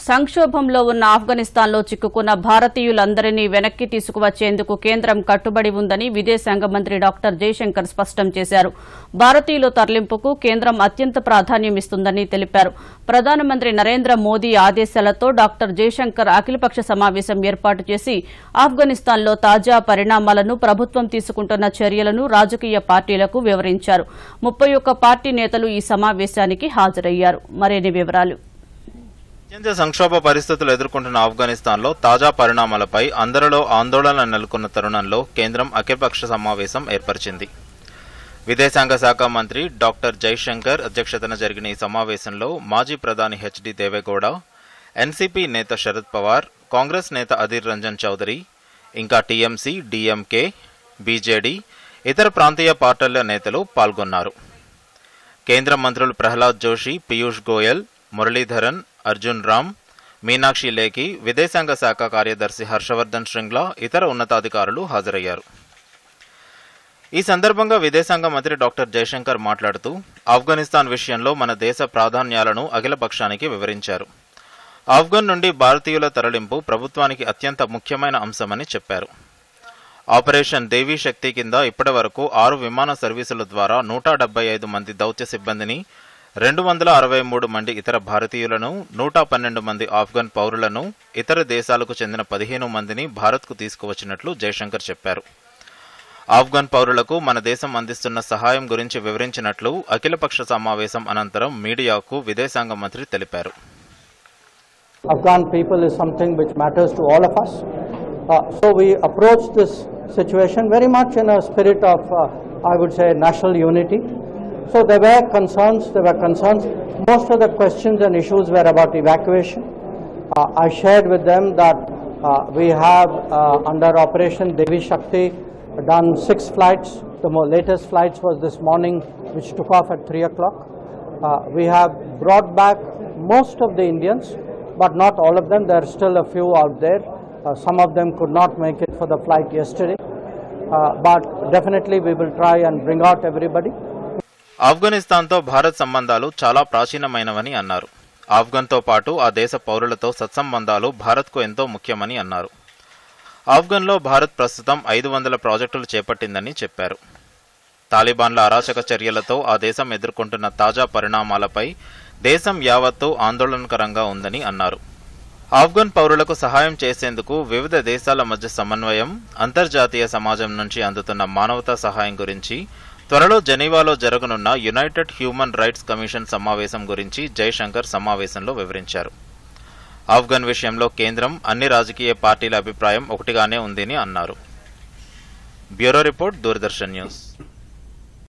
సంక్షోభంలో ఉన్న ఆఫ్ఘనిస్తాన్లో చిక్కుకున్న భారతీయులందరినీ వెనక్కి తీసుకువచ్చేందుకు కేంద్రం కట్టుబడి ఉందని విదేశాంగ మంత్రి డాక్టర్ జయశంకర్ స్పష్టం చేశారు భారతీయుల తరలింపుకు కేంద్రం అత్యంత ప్రాధాన్యమిస్తుందని తెలిపారు ప్రధానమంత్రి నరేంద్ర మోదీ ఆదేశాలతో డాక్టర్ జయశంకర్ అఖిలపక్ష సమావేశం ఏర్పాటు చేసి ఆఫ్ఘనిస్తాన్లో తాజా పరిణామాలను ప్రభుత్వం తీసుకుంటున్న చర్యలను రాజకీయ పార్టీలకు వివరించారు ముప్పై ఒక్క పార్టీ నేతలు ఈ సమావేశానికి హాజరయ్యారు మరిన్ని వివరాలు అత్యంత సంక్షోభ పరిస్థితులు ఎదుర్కొంటున్న ఆఫ్ఘనిస్తాన్లో తాజా పరిణామాలపై అందరిలో ఆందోళన నెలకొన్న తరుణంలో కేంద్రం అఖిలపక్ష సమావేశం ఏర్పరిచింది విదేశాంగ శాఖ మంత్రి డాక్టర్ జైశంకర్ అధ్యక్షతన జరిగిన ఈ సమావేశంలో మాజీ ప్రధాని హెచ్డి దేవేగౌడ ఎన్సీపీ నేత శరద్ పవార్ కాంగ్రెస్ నేత అధీర్ రంజన్ చౌదరి ఇంకా టీఎంసీ డీఎంకే బీజేడీ ఇతర ప్రాంతీయ పార్టీల నేతలు పాల్గొన్నారు కేంద్ర మంత్రులు ప్రహ్లాద్ జోషి పీయూష్ గోయల్ మురళీధరన్ అర్జున్ రామ్ మీనాక్షి లేఖి విదేశాంగ శాఖ కార్యదర్శి హర్షవర్ధన్ శ్రింగ్లా ఇతర ఉన్నతాధికారులు హాజరయ్యారు ఈ సందర్భంగా విదేశాంగ మంత్రి డాక్టర్ జయశంకర్ మాట్లాడుతూ ఆఫ్ఘనిస్తాన్ విషయంలో మన దేశ ప్రాధాన్యాలను అఖిలపక్షానికి వివరించారు ఆఫ్ఘన్ నుండి భారతీయుల తరలింపు ప్రభుత్వానికి అత్యంత ముఖ్యమైన అంశమని చెప్పారు ఆపరేషన్ దేవీ శక్తి కింద ఇప్పటి వరకు ఆరు విమాన సర్వీసుల ద్వారా నూట డెబ్బై ఐదు మంది దౌత్య సిబ్బందిని రెండు వందల అరవై మూడు మంది ఇతర భారతీయులను నూట పన్నెండు మంది ఆఫ్ఘన్ పౌరులను ఇతర దేశాలకు చెందిన పదిహేను మందిని భారత్కు తీసుకువచ్చినట్లు జయశంకర్ చెప్పారు ఆఫ్ఘన్ పౌరులకు మన దేశం అందిస్తున్న సహాయం గురించి వివరించినట్లు అఖిలపక్ష సమావేశం అనంతరం మీడియాకు విదేశాంగ మంత్రి తెలిపారు Afghan people is something which matters to all of us. Uh, so we approach this situation very much in a spirit of, uh, I would say, national unity. So there were concerns, there were concerns. Most of the questions and issues were about evacuation. Uh, I shared with them that uh, we have uh, under Operation Devi Shakti done six flights. The mo- latest flights was this morning, which took off at 3 o'clock. Uh, we have brought back most of the Indians, but not all of them. There are still a few out there. Uh, some of them could not make it for the flight yesterday. Uh, but definitely we will try and bring out everybody. ఆఫ్ఘనిస్తాన్తో Bharat సంబంధాలు చాలా ప్రాచీనమైనవని అన్నారు ఆఫ్ఘన్తో పాటు ఆ దేశ పౌరులతో సత్సంబంధాలు భారత్కు ఎంతో ముఖ్యమని అన్నారు ఆఫ్ఘన్లో భారత్ ప్రస్తుతం ఐదు వందల ప్రాజెక్టులు చేపట్టిందని చెప్పారు తాలిబాన్ల అరాచక చర్యలతో ఆ దేశం ఎదుర్కొంటున్న తాజా పరిణామాలపై దేశం యావత్తూ ఆందోళనకరంగా ఉందని అన్నారు ఆఫ్ఘన్ పౌరులకు సహాయం చేసేందుకు వివిధ దేశాల మధ్య సమన్వయం అంతర్జాతీయ సమాజం నుంచి అందుతున్న మానవతా సహాయం గురించి త్వరలో జెనీవాలో జరగనున్న యునైటెడ్ హ్యూమన్ రైట్స్ కమిషన్ సమావేశం గురించి జైశంకర్ సమావేశంలో వివరించారు ఆఫ్ఘన్ విషయంలో కేంద్రం అన్ని రాజకీయ పార్టీల అభిప్రాయం ఒకటిగానే ఉందని అన్నారు బ్యూరో రిపోర్ట్ దూరదర్శన్ న్యూస్